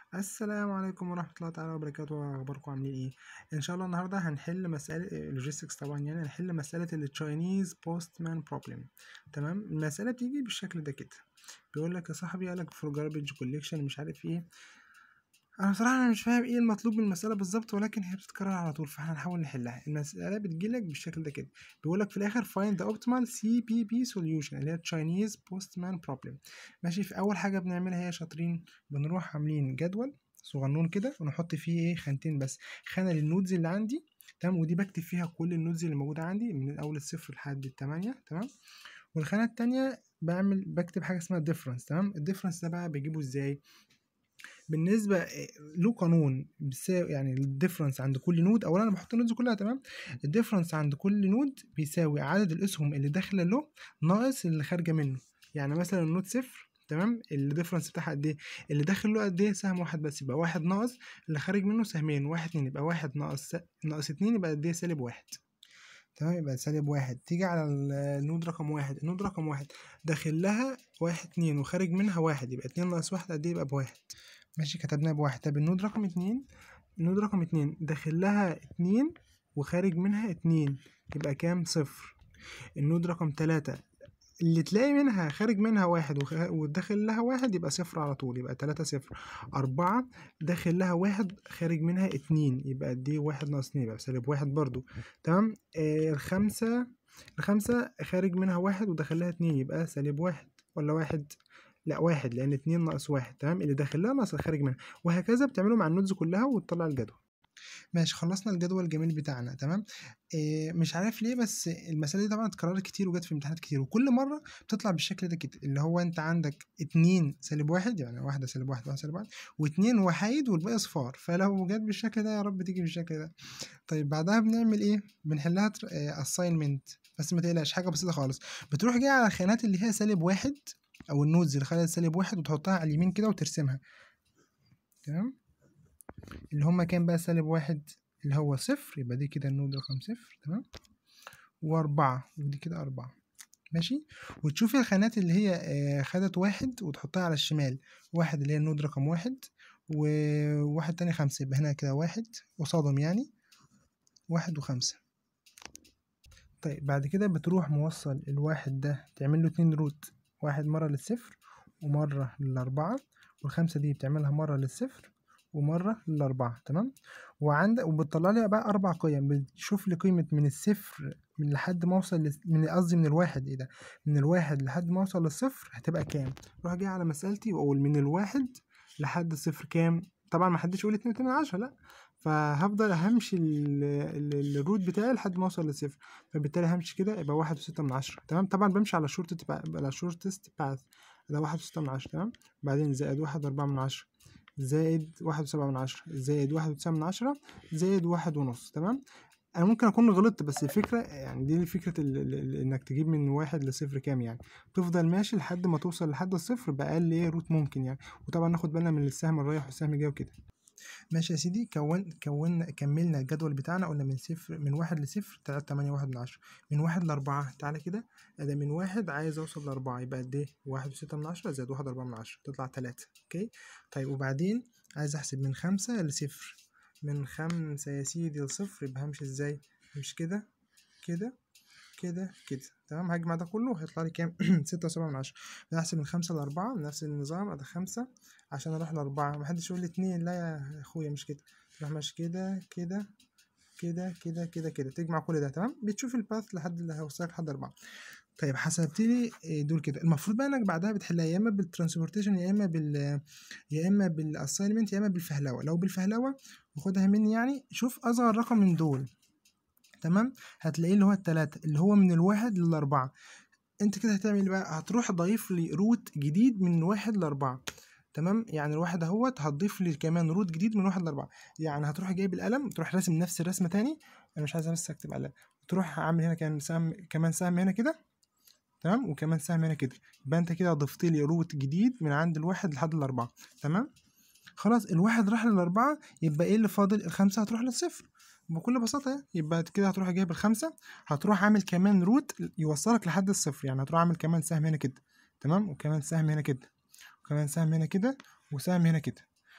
السلام عليكم ورحمة الله تعالى وبركاته أخباركم عاملين إيه؟ إن شاء الله النهاردة هنحل مسألة لوجيستكس طبعا يعني هنحل مسألة التشاينيز بوستمان بروبلم تمام المسألة بتيجي بالشكل ده كده بيقول لك يا صاحبي قالك فور جاربيج كوليكشن مش عارف إيه أنا بصراحة أنا مش فاهم إيه المطلوب من المسألة بالظبط ولكن هي بتتكرر على طول فاحنا هنحاول نحلها المسألة بتجيلك بالشكل ده كده بيقول لك في الآخر find the optimal CPP solution اللي هي Chinese Postman Problem ماشي في أول حاجة بنعملها هي شاطرين بنروح عاملين جدول صغنون كده ونحط فيه ايه خانتين بس خانة للنودز اللي عندي تمام ودي بكتب فيها كل النودز اللي موجودة عندي من أول الصفر لحد التمانية تمام والخانة التانية بعمل بكتب حاجة اسمها difference تمام الديفرنس ده بقى بجيبه ازاي بالنسبة له قانون بيساوي يعني الديفرنس عند كل نود اولا انا بحط النودز كلها تمام الديفرنس عند كل نود بيساوي عدد الاسهم اللي داخله له ناقص اللي خارجه منه يعني مثلا النود صفر تمام الديفرنس بتاعها قد ايه اللي داخل له قد ايه سهم واحد بس يبقى واحد ناقص اللي خارج منه سهمين واحد اتنين يبقى واحد ناقص ناقص اتنين يبقى قد ايه سالب واحد تمام يبقى سالب واحد تيجي على النود رقم واحد النود رقم واحد داخل لها واحد اتنين وخارج منها واحد يبقى اتنين ناقص واحد قد ايه يبقى بواحد ماشي كتبناها بواحد طب النود رقم اتنين النود رقم اتنين داخل لها اتنين وخارج منها اتنين يبقى كام صفر النود رقم تلاتة اللي تلاقي منها خارج منها واحد وخ... وداخل لها واحد يبقى صفر على طول يبقى تلاتة صفر أربعة داخل لها واحد خارج منها اتنين يبقى دي واحد ناقص اتنين يبقى سالب واحد برضو تمام آه الخمسة الخمسة خارج منها واحد وداخل لها اتنين يبقى سالب واحد ولا واحد لا واحد لان اتنين ناقص واحد تمام اللي داخل لها ناقص الخارج منها وهكذا بتعمله مع النودز كلها وتطلع الجدول ماشي خلصنا الجدول الجميل بتاعنا تمام إيه مش عارف ليه بس المسألة دي طبعا اتكررت كتير وجت في امتحانات كتير وكل مرة بتطلع بالشكل ده كده اللي هو انت عندك اتنين سالب واحد يعني واحدة سالب واحد واحد سالب واحد واتنين وحيد والباقي صفار فلو جت بالشكل ده يا رب تيجي بالشكل ده طيب بعدها بنعمل ايه بنحلها اساينمنت بس ما تقلقش حاجة بسيطة خالص بتروح جاي على الخانات اللي هي سالب واحد او النودز اللي خلت سالب واحد وتحطها على اليمين كده وترسمها تمام اللي هما كام بقى سالب واحد اللي هو صفر يبقى دي كده النود رقم صفر تمام وأربعة ودي كده أربعة ماشي وتشوفي الخانات اللي هي خدت واحد وتحطها على الشمال واحد اللي هي النود رقم واحد وواحد تاني خمسة يبقى هنا كده واحد قصادهم يعني واحد وخمسة طيب بعد كده بتروح موصل الواحد ده تعمل له اتنين روت واحد مرة للصفر ومرة للأربعة والخمسة دي بتعملها مرة للصفر ومرة للأربعة تمام وعندك وبتطلع لي بقى أربع قيم بتشوف لي قيمة من الصفر من لحد ما أوصل لس... من قصدي من الواحد إيه ده من الواحد لحد ما أوصل للصفر هتبقى كام روح جاي على مسألتي وأقول من الواحد لحد الصفر كام طبعا ما حدش يقول اتنين واتنين من عشرة لأ فهفضل همشي الروت بتاعي لحد ما اوصل لصفر فبالتالي همشي كده يبقى واحد وستة من عشرة تمام طبعا بمشي على شورت على شورتست باث ده واحد وستة من عشرة تمام بعدين زائد واحد وأربعة من عشرة زائد واحد وسبعة من عشرة زائد واحد وتسعة من عشرة زائد واحد ونص تمام انا ممكن اكون غلطت بس الفكره يعني دي فكره انك تجيب من واحد لصفر كام يعني تفضل ماشي لحد ما توصل لحد الصفر باقل ايه روت ممكن يعني وطبعا ناخد بالنا من السهم الرايح والسهم الجاي وكده ماشي يا سيدي كون كون كملنا الجدول بتاعنا قلنا من صفر من واحد لصفر تلاتة تمانية واحد من عشرة من واحد لأربعة تعالى كده ده من واحد عايز أوصل لأربعة يبقى قد إيه؟ واحد وستة من عشرة زائد واحد أربعة من عشرة تطلع تلاتة أوكي طيب وبعدين عايز أحسب من خمسة لصفر من خمسة يا سيدي لصفر يبقى همشي إزاي؟ همشي كده كده كده كده تمام هجمع ده كله هيطلع لي كام ستة وسبعة من عشرة بحسب من خمسة لأربعة نفس النظام أده خمسة عشان أروح لأربعة محدش يقول لي اتنين لا يا أخويا مش كده تروح ماشي كده كده كده كده كده كده تجمع كل ده تمام بتشوف الباث لحد اللي هيوصلك لحد أربعة طيب حسبت لي دول كده المفروض بقى انك بعدها بتحلها يا اما بالترانسبورتيشن يا اما بال يا اما بالاساينمنت يا اما بالفهلوه لو بالفهلوه وخدها مني يعني شوف اصغر رقم من دول تمام هتلاقيه اللي هو التلاتة اللي هو من الواحد للأربعة انت كده هتعمل ايه بقى هتروح ضايف لي روت جديد من واحد لأربعة تمام يعني الواحد اهوت هتضيف لي كمان روت جديد من واحد لأربعة يعني هتروح جايب القلم تروح راسم نفس الرسمة تاني انا مش عايز بس اكتب قلم تروح عامل هنا كمان سهم كمان سهم هنا كده تمام وكمان سهم هنا كده يبقى انت كده ضفت لي روت جديد من عند الواحد لحد الأربعة تمام خلاص الواحد راح للأربعة يبقى ايه اللي فاضل الخمسة هتروح للصفر بكل بساطة يبقى كده هتروح جايب الخمسة هتروح عامل كمان روت يوصلك لحد الصفر يعني هتروح عامل كمان سهم هنا كده تمام وكمان سهم هنا كده وكمان سهم هنا كده وسهم هنا كده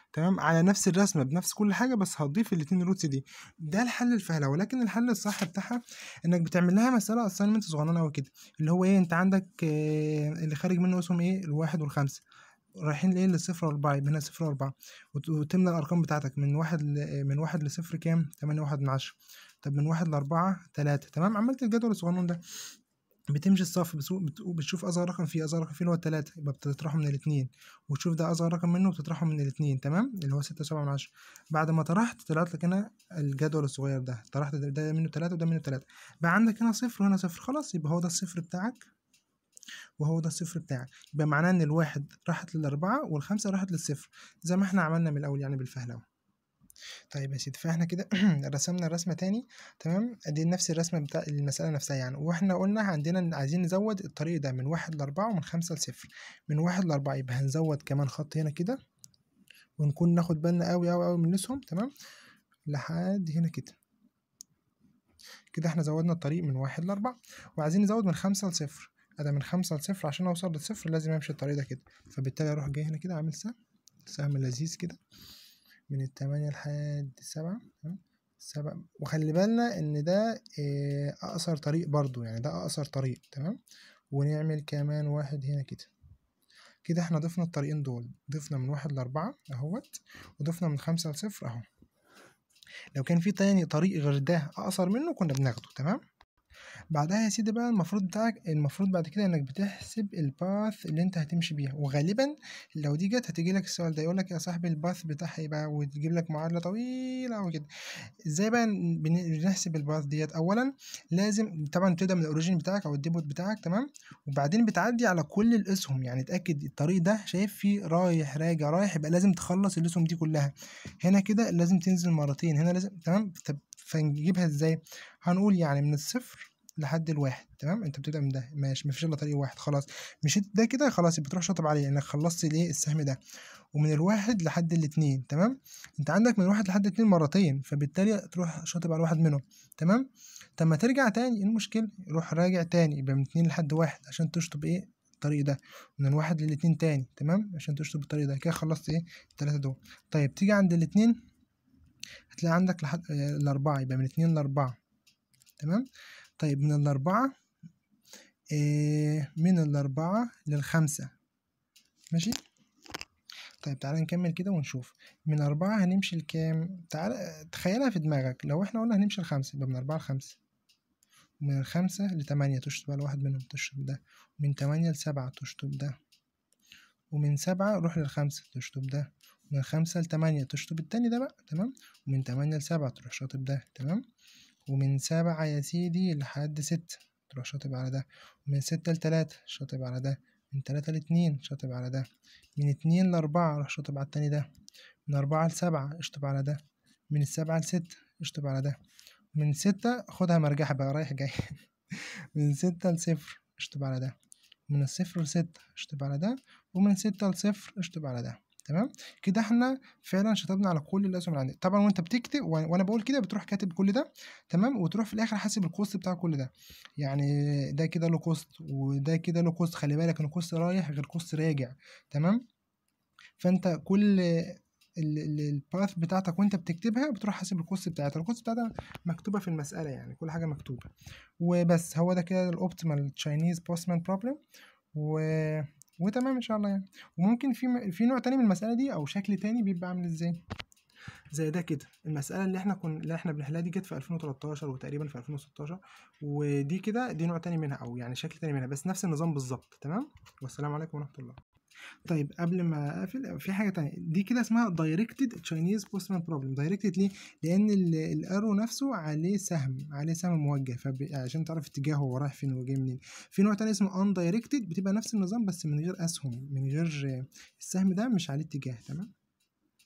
تمام على نفس الرسمه بنفس كل حاجه بس هتضيف الاتنين روتس دي ده الحل الفهله ولكن الحل الصح بتاعها انك بتعمل لها مساله اساينمنت صغننه قوي كده اللي هو ايه انت عندك آه، اللي خارج منه اسمهم ايه الواحد والخمسه رايحين لايه للصفر والاربعه يبقى هنا صفر واربعه وت- وتملى الارقام بتاعتك من واحد ل... من واحد لصفر كام تمانية واحد من عشرة طب من واحد لأربعة تلاتة تمام عملت الجدول الصغنون ده بتمشي الصف بتسو- بت- بتشوف أصغر رقم فيه أصغر رقم فيه اللي هو التلاتة يبقى بتطرحه من الاتنين وتشوف ده أصغر رقم منه وبتطرحه من الاتنين تمام اللي هو ستة وسبعة من عشرة بعد ما طرحت طلعت لك هنا الجدول الصغير ده طرحت ده, ده منه تلاتة وده منه تلاتة بقى عندك هنا صفر وهنا صفر خلاص يبقى هو ده الصفر بتاعك وهو ده الصفر بتاعك يبقى معناه ان الواحد راحت للأربعة والخمسة راحت للصفر زي ما احنا عملنا من الأول يعني بالفهلوة طيب يا سيدي فاحنا كده رسمنا الرسمة تاني تمام دي نفس الرسمة بتاع المسألة نفسها يعني واحنا قلنا عندنا إن عايزين نزود الطريق ده من واحد لأربعة ومن خمسة لصفر من واحد لأربعة يبقى هنزود كمان خط هنا كده ونكون ناخد بالنا أوي أوي أوي من نسهم تمام لحد هنا كده كده احنا زودنا الطريق من واحد لأربعة وعايزين نزود من خمسة لصفر أدا من خمسة لصفر عشان أوصل للصفر لازم أمشي الطريق ده كده فبالتالي أروح جاي هنا كده عامل سهم سهم لذيذ كده من التمانية لحد السبعة تمام سبعة وخلي بالنا إن ده إيه، أقصر طريق برضو يعني ده أقصر طريق تمام ونعمل كمان واحد هنا كده كده احنا ضفنا الطريقين دول ضفنا من واحد لأربعة أهوت وضفنا من خمسة لصفر أهو لو كان في تاني طريق غير ده أقصر منه كنا بناخده تمام بعدها يا سيدي بقى المفروض بتاعك المفروض بعد كده انك بتحسب الباث اللي انت هتمشي بيها وغالبا لو دي جت هتيجي لك السؤال ده يقول لك يا صاحبي الباث بتاعها ايه بقى وتجيب لك معادله طويله وكده ازاي بقى بن- بنحسب الباث ديت اولا لازم طبعا تبدا من الاوريجين بتاعك او الديبوت بتاعك تمام وبعدين بتعدي على كل الاسهم يعني اتاكد الطريق ده شايف فيه رايح راجع رايح يبقى لازم تخلص الاسهم دي كلها هنا كده لازم تنزل مرتين هنا لازم تمام طب فنجيبها ازاي هنقول يعني من الصفر لحد الواحد تمام انت بتبدا من ده ماشي مفيش الا طريق واحد خلاص مشيت ده كده خلاص يبقى تروح شاطب عليه لانك خلصت الايه السهم ده ومن الواحد لحد الاتنين تمام انت عندك من الواحد لحد اتنين مرتين فبالتالي تروح شاطب على واحد منهم تمام طب ما ترجع تاني ايه المشكله روح راجع تاني يبقى من اتنين لحد واحد عشان تشطب ايه الطريق ده من الواحد للاتنين تاني تمام عشان تشطب الطريق ده كده خلصت ايه التلاتة دول طيب تيجي عند الاتنين هتلاقي عندك لحد آه، الأربعة يبقى من اتنين لأربعة تمام طيب من الأربعة إيه من الأربعة للخمسة ماشي طيب تعالى نكمل كده ونشوف من أربعة هنمشي لكام تعالى تخيلها في دماغك لو احنا قلنا هنمشي لخمسة يبقى من أربعة لخمسة ومن الخمسة لتمانية تشطب على واحد منهم تشطب ده ومن تمانية لسبعة تشطب ده ومن سبعة روح للخمسة تشطب ده ومن خمسة لتمانية تشطب التاني ده بقى تمام ومن تمانية لسبعة تروح شاطب ده تمام ومن سبعة يا سيدي لحد ستة تروح شاطب على ده ومن ستة لتلاتة شاطب على ده من تلاتة لاتنين شاطب على ده من اتنين لأربعة روح شاطب على التاني ده من أربعة لسبعة اشطب على ده من السبعة لستة اشطب على ده من ستة خدها مرجحة بقى رايح جاي من ستة لصفر اشطب على ده من الصفر لستة اشطب على ده ومن ستة لصفر اشطب على ده تمام كده احنا فعلا شطبنا على كل الاسهم اللي عندنا طبعا وانت بتكتب و- وانا بقول كده بتروح كاتب كل ده تمام وتروح في الاخر حاسب الكوست بتاع كل ده يعني ده كده له كوست وده كده له كوست خلي بالك ان كوست رايح غير كوست راجع تمام فانت كل الباث بتاعتك وانت بتكتبها بتروح حاسب الكوست بتاعتها الكوست بتاعتها مكتوبه في المساله يعني كل حاجه مكتوبه وبس هو ده كده الاوبتيمال تشاينيز بوستمان بروبلم و... وتمام ان شاء الله يعني وممكن في م... في نوع تاني من المساله دي او شكل تاني بيبقى عامل ازاي زي ده كده المسألة اللي احنا كنا اللي احنا بنحلها دي جت في 2013 وتقريبا في 2016 ودي كده دي نوع تاني منها او يعني شكل تاني منها بس نفس النظام بالظبط تمام والسلام عليكم ورحمة الله طيب قبل ما اقفل في حاجة تانية دي كده اسمها directed Chinese postman problem directed ليه؟ لأن ال- الارو نفسه عليه سهم عليه سهم موجه فعشان تعرف اتجاهه هو رايح فين وجاي منين في نوع تاني اسمه undirected بتبقى نفس النظام بس من غير أسهم من غير السهم ده مش عليه اتجاه تمام